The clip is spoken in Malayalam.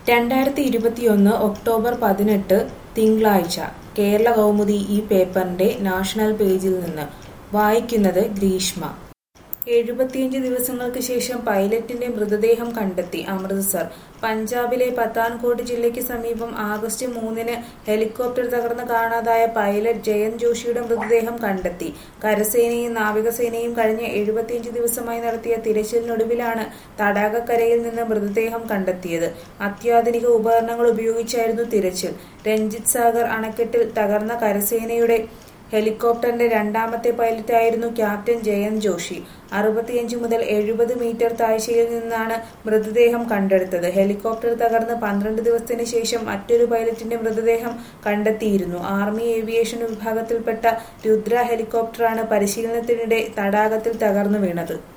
രണ്ടായിരത്തി ഇരുപത്തിയൊന്ന് ഒക്ടോബർ പതിനെട്ട് തിങ്കളാഴ്ച കേരള കൗമുദി ഈ പേപ്പറിന്റെ നാഷണൽ പേജിൽ നിന്ന് വായിക്കുന്നത് ഗ്രീഷ്മ എഴുപത്തിയഞ്ച് ദിവസങ്ങൾക്ക് ശേഷം പൈലറ്റിന്റെ മൃതദേഹം കണ്ടെത്തി അമൃത്സർ പഞ്ചാബിലെ പത്താൻകോട്ട് ജില്ലയ്ക്ക് സമീപം ആഗസ്റ്റ് മൂന്നിന് ഹെലികോപ്റ്റർ തകർന്ന് കാണാതായ പൈലറ്റ് ജയന്ത് ജോഷിയുടെ മൃതദേഹം കണ്ടെത്തി കരസേനയും നാവികസേനയും കഴിഞ്ഞ എഴുപത്തിയഞ്ച് ദിവസമായി നടത്തിയ തിരച്ചിലിനൊടുവിലാണ് തടാകക്കരയിൽ നിന്ന് മൃതദേഹം കണ്ടെത്തിയത് അത്യാധുനിക ഉപകരണങ്ങൾ ഉപയോഗിച്ചായിരുന്നു തിരച്ചിൽ രഞ്ജിത് സാഗർ അണക്കെട്ടിൽ തകർന്ന കരസേനയുടെ ഹെലികോപ്റ്ററിന്റെ രണ്ടാമത്തെ പൈലറ്റായിരുന്നു ക്യാപ്റ്റൻ ജയന്ത് ജോഷി അറുപത്തിയഞ്ച് മുതൽ എഴുപത് മീറ്റർ താഴ്ചയിൽ നിന്നാണ് മൃതദേഹം കണ്ടെടുത്തത് ഹെലികോപ്റ്റർ തകർന്ന് പന്ത്രണ്ട് ദിവസത്തിന് ശേഷം മറ്റൊരു പൈലറ്റിന്റെ മൃതദേഹം കണ്ടെത്തിയിരുന്നു ആർമി ഏവിയേഷൻ വിഭാഗത്തിൽപ്പെട്ട രുദ്ര ഹെലികോപ്റ്ററാണ് പരിശീലനത്തിനിടെ തടാകത്തിൽ തകർന്നു വീണത്